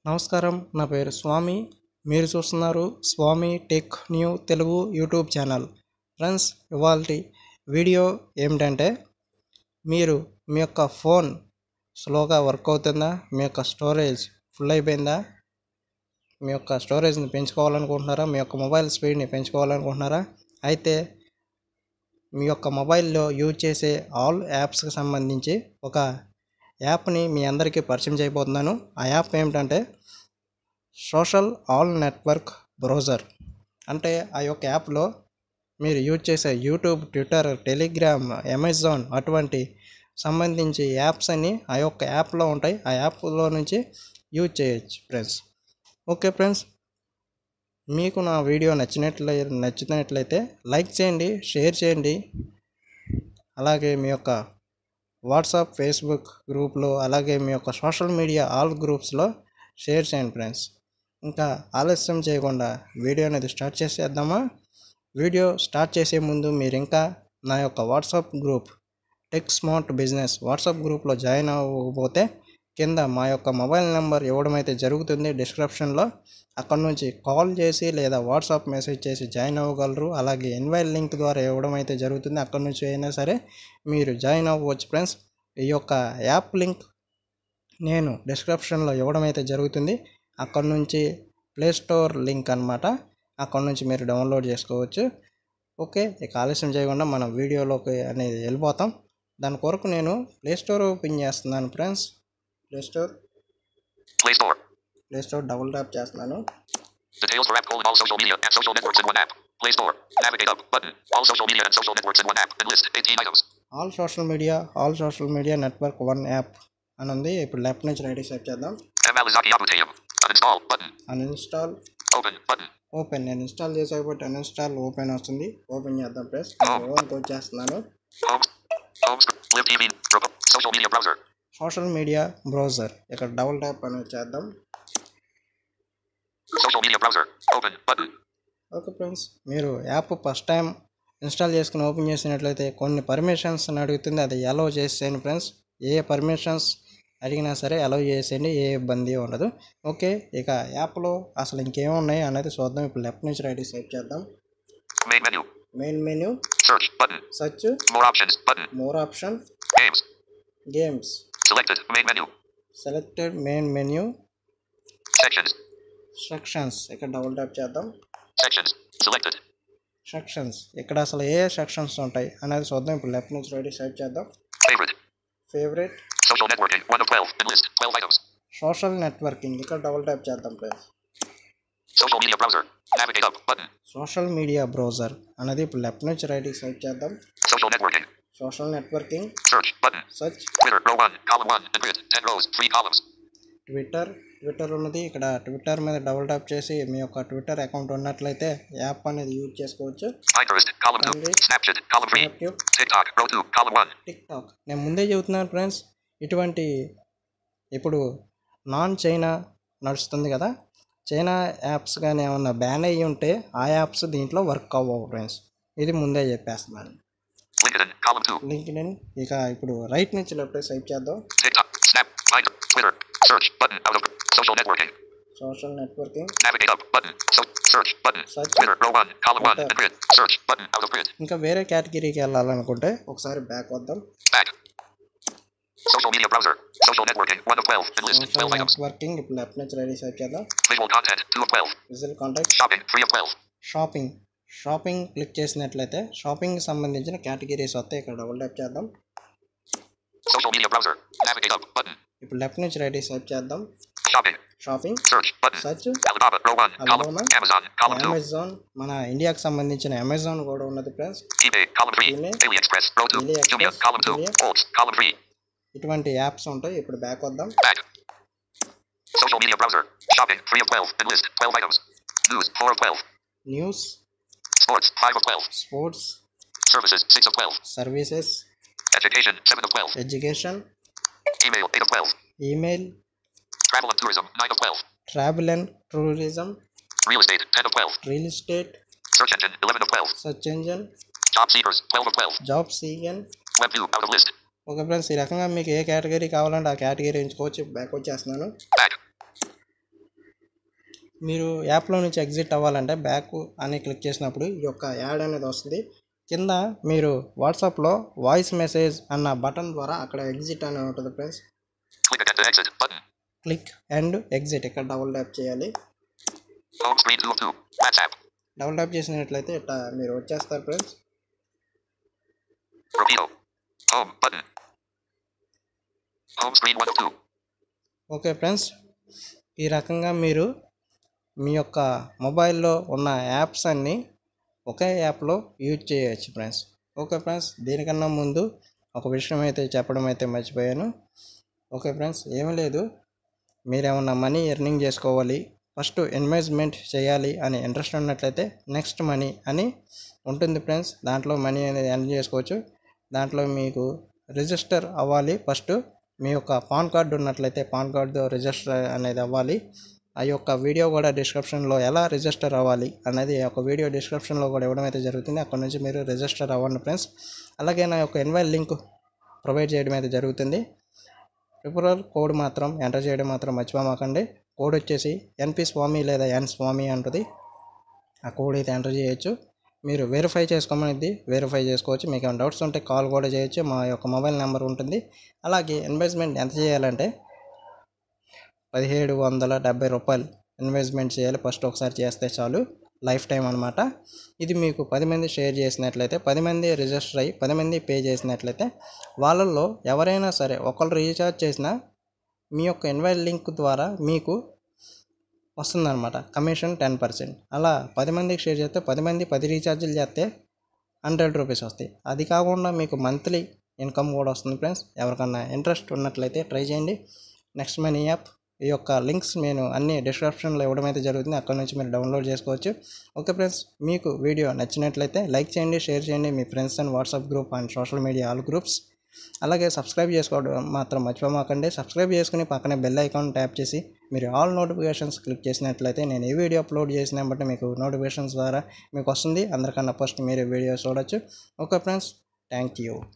నమస్కారం నా పేరు స్వామి మీరు చూస్తున్నారు Swami tech new Telugu YouTube channel friends ఇవాళ వీడియో ఏమిటంటే మీరు మీ యొక్క ఫోన్ స్లోగా వర్క్ అవుతుందా మీ యొక్క స్టోరేజ్ ఫుల్ అయిపోయిందా మీ యొక్క స్టోరేజ్ని పెంచుకోవాలనుకుంటున్నారా మీ యొక్క మొబైల్ స్పీడ్ని పెంచుకోవాలనుకుంటున్నారా అయితే మీ యొక్క మొబైల్లో యూజ్ చేసే ఆల్ యాప్స్కి సంబంధించి ఒక యాప్ని మీ అందరికీ పరిచయం చేయబోతున్నాను ఆ యాప్ ఏమిటంటే సోషల్ ఆల్ నెట్వర్క్ బ్రౌజర్ అంటే ఆ యొక్క యాప్లో మీరు యూజ్ చేసే యూట్యూబ్ ట్విట్టర్ టెలిగ్రామ్ అమెజాన్ అటువంటి సంబంధించి యాప్స్ అన్ని ఆ యొక్క యాప్లో ఉంటాయి ఆ యాప్లో నుంచి యూజ్ చేయొచ్చు ఫ్రెండ్స్ ఓకే ఫ్రెండ్స్ మీకు నా వీడియో నచ్చినట్లే నచ్చినట్లయితే లైక్ చేయండి షేర్ చేయండి అలాగే మీ యొక్క వాట్సాప్ ఫేస్బుక్ గ్రూప్లో అలాగే మీ యొక్క సోషల్ మీడియా ఆల్ గ్రూప్స్లో షేర్ చేయండి ఫ్రెండ్స్ ఇంకా ఆలస్యం చేయకుండా వీడియో అనేది స్టార్ట్ చేసేద్దామా వీడియో స్టార్ట్ చేసే ముందు మీరు ఇంకా నా యొక్క WhatsApp group tech smart business WhatsApp గ్రూప్లో జాయిన్ అవ్వకపోతే కింద మా యొక్క మొబైల్ నెంబర్ ఇవ్వడం అయితే జరుగుతుంది డిస్క్రిప్షన్లో అక్కడ నుంచి కాల్ చేసి లేదా వాట్సాప్ మెసేజ్ చేసి జాయిన్ అవ్వగలరు అలాగే ఇన్వైట్ లింక్ ద్వారా ఇవ్వడం అయితే జరుగుతుంది అక్కడ నుంచి అయినా సరే మీరు జాయిన్ అవ్వచ్చు ఫ్రెండ్స్ ఈ యొక్క యాప్ లింక్ నేను డిస్క్రిప్షన్లో ఇవ్వడం అయితే జరుగుతుంది అక్కడ నుంచి ప్లే స్టోర్ లింక్ అనమాట అక్కడ నుంచి మీరు డౌన్లోడ్ చేసుకోవచ్చు ఓకే ఇక ఆలస్యం చేయకుండా మనం వీడియోలోకి అనేది వెళ్ళిపోతాం దాని కొరకు నేను ప్లే స్టోర్ ఓపెన్ చేస్తున్నాను friends play store Play Store. Play store double tap చేస్తున్నాను Details for app colon all social media and social networks in one app. Play Store. Navigate up button. All social media and social networks in one app. And list 18 items. All social media all social media network one app అని ఉంది ఇప్పుడు left నుంచి right set చేద్దాం Amalizaki Abutayam. Uninstall button. Uninstall Open button. Open నేను install చేసే కాబట్టి uninstall open వస్తుంది open చేద్దాం ప్లస్ ఓపెన్కి వచ్చేస్తున్నాను Home. Home. sc- Live TV. Pro- Social media browser. Social media browser ఇక్కడ డబుల్ ట్యాప్ అనేది చేద్దాం Social media browser. Open button. Okay friends మీరు యాప్ ఫస్ట్ టైం ఇన్స్టాల్ చేసుకుని ఓపెన్ చేసినట్లయితే కొన్ని పర్మిషన్స్ అని అడుగుతుంది అది అలౌ చేసేయండి ఫ్రెండ్స్ ఏ పర్మిషన్స్ అడిగినా సరే అలౌ చేసేయండి ఏ ఇబ్బంది ఉండదు ఓకే ఇక యాప్లో అసలు ఇంకేమి ఉన్నాయి అనేది చూద్దాం ఇప్పుడు లెఫ్ట్ నుంచి రైట్ సెట్ చేద్దాం Main menu. Main menu Search button. Search More options button. More option Games. Games Selected. Main menu. Selected main menu Sections. Sections ఇక్కడ డబుల్ ట్యాప్ చేద్దాం Sections. Selected. సెక్షన్స్ ఇక్కడ అసలు ఏ సెక్షన్స్ ఉంటాయి అనేది చూద్దాం ఇప్పుడు లెఫ్ట్ నుంచి రైట్ సెట్ చేద్దాం Favorite. Favourite Social networking. 1 of 12. And list 12 items. Social networking ఇక్కడ డబుల్ ట్యాప్ చేద్దాం please Social media browser. Navigate up button. Social media browser అనేది ఇప్పుడు లెఫ్ట్ నుంచి రైట్ సైడ్ చేద్దాం Social networking. Social networking Search button. Search Twitter, row 1, column 1, and grid, 10 rows, 3 columns. Twitter Twitter ఉన్నది ఇక్కడ Twitter మీద double tap చేసి మీ యొక్క ట్విట్టర్ అకౌంట్ ఉన్నట్లయితే యాప్ అనేది యూజ్ చేసుకోవచ్చు Pinterest, column 2, Sunday. Snapchat, column 3, YouTube TikTok, row 2, column 1, TikTok నేను ముందే చెబుతున్నాను ఫ్రెండ్స్ ఇటువంటి ఇప్పుడు నాన్ చైనా నడుస్తుంది కదా చైనా యాప్స్ కానీ ఏమన్నా బ్యాన్ అయ్యి ఉంటే ఆ యాప్స్ దీంట్లో వర్క్ అవ్వవు ఫ్రెండ్స్ ఇది ముందే చెప్పేస్తున్నాను LinkedIn, column 2, లింక్డ్ఇన్ ఇక ఇప్పుడు రైట్ నుంచి లెఫ్ట్ సైడ్ చేద్దాం TikTok, Snap, Pinterest, Twitter, search button out of social networking. Social networking Navigate up button, so search button, Search. Twitter, row 1, column 1, Okay. and grid, search button out of grid, ఇంకా వేరే కేటగిరీకి వెళ్ళాలనుకుంటే ఒకసారి back వద్దాం back. Social media browser, social networking, 1 of 12, and list social 12 items. Networking ఇప్పుడు left నుంచి ready side చేద్దాం Visual content, 2 of 12, visual content shopping, 3 of 12, shopping shopping click చేసినట్లయితే షాపింగ్ సంబంధించిన కేటగిరీస్ వస్తాయి ఇక్కడ డబుల్ ట్యాప్ చేద్దాం social media browser, navigate up button, ఇప్పుడు left నుంచి రైట్ సైడ్ చేద్దాం shopping, shopping search button, search Alibaba, row 1, column, Alibaba. Amazon, column 2, Amazon మన ఇండియాకి సంబంధించిన అమెజాన్ కూడా ఉన్నది friends eBay, column 3, eBay. AliExpress, row 2, AliExpress, Jumia, column 2, Jumia. Bolts, column 3, ఇటువంటి apps ఉంటాయి ఇప్పుడు బ్యాక్ వద్దాం back. Social media browser, shopping, 3 of 12, and list 12 items. News, 4 of 12, news sports, 5 of 12, sports services, 6 of 12, services education, 7 of 12, education email, 8 of 12, email travel and tourism, 9 of 12, travel and tourism real estate, 10 of 12, real estate search engine, 11 of 12, search engine job seekers, 12 of 12, job సీఎన్ web view, out of list, okay friends ఈ రకంగా మీకు ఏ category కావాలంటే ఆ category ఎంచుకోవచ్చు back వచ్చేస్తున్నాను back. మీరు యాప్లో నుంచి ఎగ్జిట్ అవ్వాలంటే బ్యాక్ అని క్లిక్ చేసినప్పుడు ఈ యొక్క యాడ్ అనేది వస్తుంది కింద మీరు వాట్సాప్లో వాయిస్ మెసేజ్ అన్న బటన్ ద్వారా అక్కడ ఎగ్జిట్ అని ఉంటుంది friends Click again to exit. Button. Click and exit ఇక్కడ డబుల్ ట్యాప్ చేయాలి Home screen 2 of 2. WhatsApp. Double tap చేసినట్లయితే ఇట్లా మీరు వచ్చేస్తారు friends Reveal. Home button. Home screen 1 of 2. Okay friends ఈ రకంగా మీరు మీ యొక్క మొబైల్లో ఉన్న యాప్స్ అన్నీ ఒకే యాప్లో యూజ్ చేయవచ్చు ఫ్రెండ్స్ ఓకే ఫ్రెండ్స్ దీనికన్నా ముందు ఒక విషయం అయితే చెప్పడం అయితే మర్చిపోయాను ఓకే ఫ్రెండ్స్ ఏమీ లేదు మీరేమన్నా మనీ ఎర్నింగ్ చేసుకోవాలి ఫస్ట్ ఇన్వెస్ట్మెంట్ చేయాలి అని ఇంట్రెస్ట్ ఉన్నట్లయితే నెక్స్ట్ మనీ అని ఉంటుంది ఫ్రెండ్స్ దాంట్లో మనీ అనేది ఎర్న్ చేసుకోవచ్చు దాంట్లో మీకు రిజిస్టర్ అవ్వాలి ఫస్ట్ మీ యొక్క పాన్ కార్డు ఉన్నట్లయితే పాన్ కార్డు రిజిస్టర్ అనేది అవ్వాలి ఆ యొక్క వీడియో కూడా డిస్క్రిప్షన్లో ఎలా రిజిస్టర్ అవ్వాలి అనేది ఆ యొక్క వీడియో డిస్క్రిప్షన్లో కూడా ఇవ్వడం అయితే జరుగుతుంది అక్కడ నుంచి మీరు రిజిస్టర్ అవ్వండి ఫ్రెండ్స్ అలాగే నా యొక్క ఇన్వైల్ లింక్ ప్రొవైడ్ చేయడం అయితే జరుగుతుంది రిఫరల్ కోడ్ మాత్రం ఎంటర్ చేయడం మాత్రం మర్చిపోమాకండి కోడ్ వచ్చేసి ఎన్పి స్వామి లేదా ఎన్ స్వామి అంటుంది ఆ కోడ్ అయితే ఎంటర్ చేయొచ్చు మీరు వెరిఫై చేసుకోమనిది వెరిఫై చేసుకోవచ్చు మీకు ఏమైనా డౌట్స్ ఉంటే కాల్ కూడా చేయొచ్చు మా యొక్క మొబైల్ నెంబర్ ఉంటుంది అలాగే ఇన్వెస్ట్మెంట్ ఎంత చేయాలంటే పదిహేడు వందల డెబ్బై రూపాయలు ఇన్వెస్ట్మెంట్ చేయాలి ఫస్ట్ ఒకసారి చేస్తే చాలు లైఫ్ టైం అనమాట ఇది మీకు పది మంది షేర్ చేసినట్లయితే పది మంది రిజిస్టర్ అయ్యి పది మంది పే చేసినట్లయితే వాళ్ళల్లో ఎవరైనా సరే ఒకళ్ళు రీఛార్జ్ చేసినా మీ యొక్క ఇన్వైట్ లింక్ ద్వారా మీకు వస్తుందన్నమాట కమిషన్ టెన్ పర్సెంట్ అలా పది మందికి షేర్ చేస్తే పది మంది పది రీఛార్జీలు చేస్తే హండ్రెడ్ రూపీస్ వస్తాయి అది కాకుండా మీకు మంత్లీ ఇన్కమ్ కూడా వస్తుంది ఫ్రెండ్స్ ఎవరికన్నా ఇంట్రెస్ట్ ఉన్నట్లయితే ట్రై చేయండి నెక్స్ట్ మనీ యాప్ ఈ యొక్క లింక్స్ నేను అన్ని డిస్క్రిప్షన్లో ఇవ్వడం అయితే జరుగుతుంది అక్కడ నుంచి మీరు డౌన్లోడ్ చేసుకోవచ్చు ఓకే ఫ్రెండ్స్ మీకు వీడియో నచ్చినట్లయితే లైక్ చేయండి షేర్ చేయండి మీ friends and WhatsApp group and social media all groups అలాగే సబ్స్క్రైబ్ చేసుకోవడం మాత్రం మర్చిపోమాకండి సబ్స్క్రైబ్ చేసుకుని పక్కనే బెల్ ఐకాన్ ట్యాప్ చేసి మీరు ఆల్ నోటిఫికేషన్స్ క్లిక్ చేసినట్లయితే నేను ఏ వీడియో అప్లోడ్ చేసినా బట్టి మీకు నోటిఫికేషన్స్ ద్వారా మీకు వస్తుంది అందరికన్నా ఫస్ట్ మీరు వీడియో చూడొచ్చు ఓకే ఫ్రెండ్స్ థ్యాంక్ యూ